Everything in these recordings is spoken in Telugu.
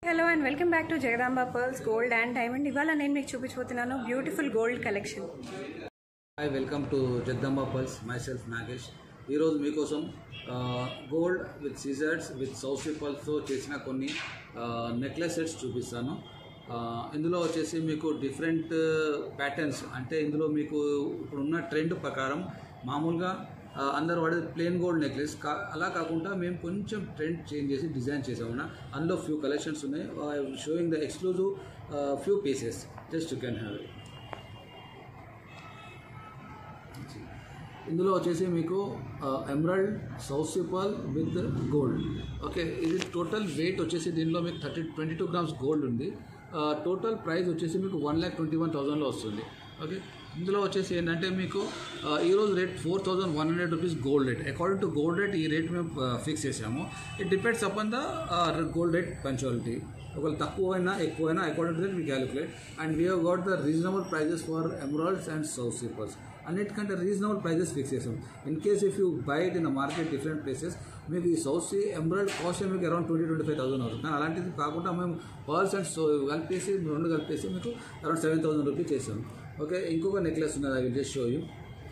Hello and welcome back to Jagadamba pearls gold and diamond ఇవాళ నేను మీకు చూపించబోతున్నాను beautiful gold collection hi welcome to Jagadamba pearls myself Nagesh ఈరోజు మీకోసం గోల్డ్ విత్ సీజర్స్ విత్ సౌసీ పల్స్తో చేసిన కొన్ని నెక్లెస్ సెట్స్ చూపిస్తాను ఆ, ఇందులో వచ్చేసి మీకు డిఫరెంట్ ప్యాటర్న్స్ అంటే ఇందులో మీకు ఇప్పుడున్న ట్రెండ్ ప్రకారం మామూలుగా ఆ, అందరు వాడేది ప్లెయిన్ గోల్డ్ నెక్లెస్ కా అలా కాకుండా మేము కొంచెం ట్రెండ్ చేంజ్ చేసి డిజైన్ చేసామన్నా అందులో ఫ్యూ కలెక్షన్స్ ఉన్నాయి showing the exclusive few pieces just you can have it ఇందులో వచ్చేసి మీకు emerald South Sea pearl with gold okay ఇది టోటల్ వెయిట్ వచ్చేసి దీనిలో మీకు thirty twenty two grams gold ఉంది టోటల్ ప్రైస్ వచ్చేసి మీకు వన్ ల్యాక్ ట్వంటీ వన్ థౌసండ్లో వస్తుంది ఓకే ఇందులో వచ్చేసి ఏంటంటే మీకు ఆ, ఈరోజు rate four thousand one hundred rupees gold rate according to gold rate ఈ రేట్ మేము ఫిక్స్ చేసాము it depends upon the gold rate punctuality ఒకవేళ తక్కువైనా ఎక్కువైనా according to that we calculate and we have got the reasonable prices for emeralds and South Sea pearls అన్నిటికంటే రీజనబుల్ ప్రైజెస్ ఫిక్స్ చేసాం in case if you buy it in the market different places మీకు ఈ సౌసీ ఎంబ్రాయిడ్ కాస్ట్ మీకు around twenty twenty five thousand అవుతుంది కానీ అలాంటిది కాకుండా మేము పర్ల్స్ అండ్ సో కలిపేసి రెండు కలిపేసి మీకు అరౌండ్ సెవెన్ థౌసండ్ రూపీస్ చేసాం ఓకే ఇంకొక నెక్లెస్ ఉన్నది I will just show you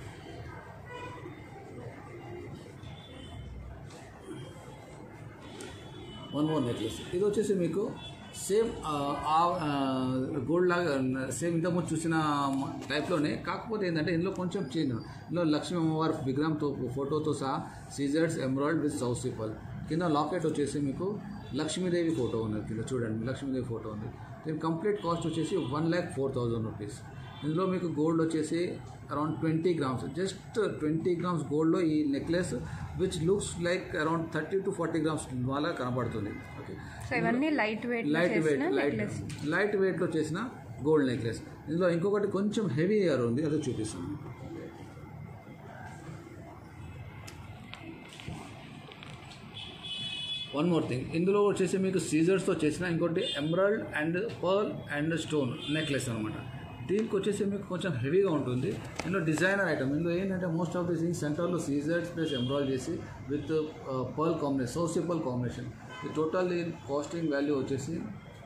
one more necklace ఇది వచ్చేసి మీకు సేమ్ గోల్డ్ లాగా సేమ్ ఇంతకుముందు చూసిన టైప్లోనే కాకపోతే ఏంటంటే ఇందులో కొంచెం చేంజ్ ఇందులో లక్ష్మీ అమ్మవారి విగ్రహంతో ఫోటోతో సహా సీజర్స్ ఎమరాల్డ్ విత్ సౌసిపల్ కింద లాకెట్ వచ్చేసి మీకు లక్ష్మీదేవి ఫోటో ఉన్నది కింద చూడండి లక్ష్మీదేవి ఫోటో ఉంది దీని కంప్లీట్ కాస్ట్ వచ్చేసి one lakh four thousand rupees ఇందులో మీకు గోల్డ్ వచ్చేసి around twenty grams just twenty grams గోల్డ్లో ఈ necklace which looks like around thirty to forty grams వాళ్ళ కనబడుతుంది ఓకే సో ఇవన్నీ లైట్ వెయిట్ లైట్ వెయిట్ చేసిన లైట్ నెక్లెస్ లైట్ వెయిట్లో చేసిన గోల్డ్ నెక్లెస్ ఇందులో ఇంకొకటి కొంచెం హెవీ ఇయర్ ఉంది అదే చూపిస్తాను మీకు. వన్ మోర్ థింగ్ ఇందులో వచ్చేసి మీకు సీజర్స్తో చేసిన ఇంకోటి emerald and pearl and stone necklace అనమాట దీనికి వచ్చేసి మీకు కొంచెం హెవీగా ఉంటుంది ఇందులో డిజైనర్ ఐటమ్ ఇందులో ఏంటంటే మోస్ట్ ఆఫ్ ది థింగ్స్ సెంటర్లో సీజర్స్ ప్లస్ ఎంబ్రాయిడ్ చేసి విత్ పర్ల్ కాంబినేషన్ సోసిపల్ కాంబినేషన్ ఈ టోటల్ కాస్టింగ్ వాల్యూ వచ్చేసి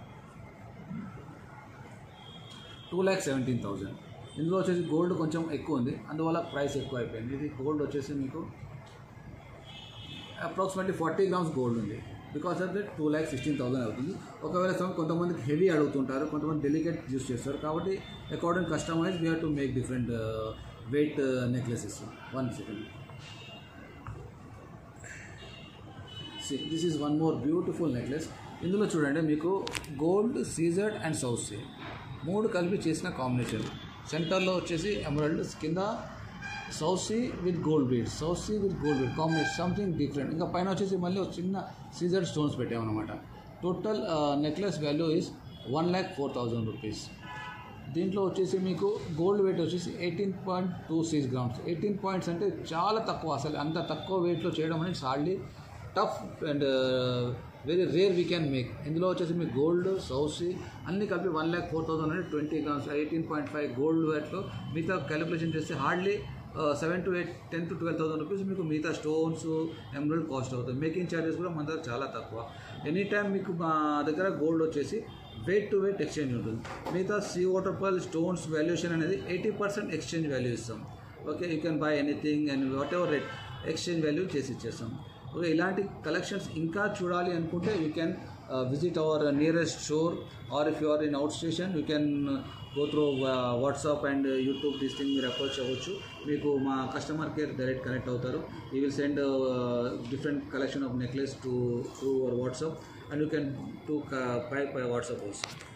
టూ ల్యాక్ సెవెంటీన్ థౌజండ్ ఇందులో వచ్చేసి గోల్డ్ కొంచెం ఎక్కువ ఉంది అందువల్ల ప్రైస్ ఎక్కువ అయిపోయింది ఇది గోల్డ్ వచ్చేసి మీకు అప్రాక్సిమేట్లీ ఫార్టీ గ్రామ్స్ గోల్డ్ ఉంది because of that two lakh sixteen thousand అవుతుంది ఒకవేళ some- కొంతమందికి హెవీ అడుగుతుంటారు కొంతమంది డెలికేట్ యూస్ చేస్తారు కాబట్టి according customize we have to make different weight necklaces one second this is one more beautiful necklace ఇందులో చూడండి మీకు గోల్డ్ సీజర్డ్ అండ్ సౌత్ సీ మూడు కలిపి చేసిన కాంబినేషన్ సెంటర్లో వచ్చేసి ఎమరాల్డ్ కింద South Sea with gold bead South Sea with gold bead combination something different ఇంకా పైన వచ్చేసి మళ్ళీ ఒక చిన్న సీజర్డ్ స్టోన్స్ పెట్టామన్నమాట total necklace value is one lakh four thousand rupees దీంట్లో వచ్చేసి మీకు గోల్డ్ వెయిట్ వచ్చేసి eighteen point two six grams eighteen points అంటే చాలా తక్కువ అసలు అంత తక్కువ వెయిట్లో చేయడం అనేది hardly tough and very rare we can make ఇందులో వచ్చేసి మీకు గోల్డ్ సౌసీ అన్ని కలిపి వన్ ల్యాక్ ఫోర్ థౌసండ్ అంటే twenty grams eighteen point five gold వెయిట్లో మిగతా క్యాలిక్యులేషన్ చేస్తే hardly seven to eight ten to twelve thousand rupees మీకు మిగతా స్టోన్స్ ఎమరల్డ్ కాస్ట్ అవుతుంది మేకింగ్ ఛార్జెస్ కూడా మన దగ్గర చాలా తక్కువ ఎనీ టైం మీకు మా దగ్గర గోల్డ్ వచ్చేసి వెయిట్ టు వెయిట్ ఎక్స్చేంజ్ ఉంటుంది మిగతా sea water pearl stones valuation అనేది ఎయిటీ పర్సెంట్ ఎక్స్చేంజ్ వాల్యూ ఇస్తాం okay you can buy anything and whatever rate exchange value చేసి ఇచ్చేస్తాం ఓకే ఇలాంటి కలెక్షన్స్ ఇంకా చూడాలి అనుకుంటే you can visit our nearest store or if you are in out station you can go through WhatsApp and YouTube this thing మీరు అప్రోచ్ అవ్వచ్చు మీకు మా కస్టమర్ కేర్ డైరెక్ట్ కనెక్ట్ అవుతారు you will send different collection of necklace to through our WhatsApp and you can to buy buy WhatsApp also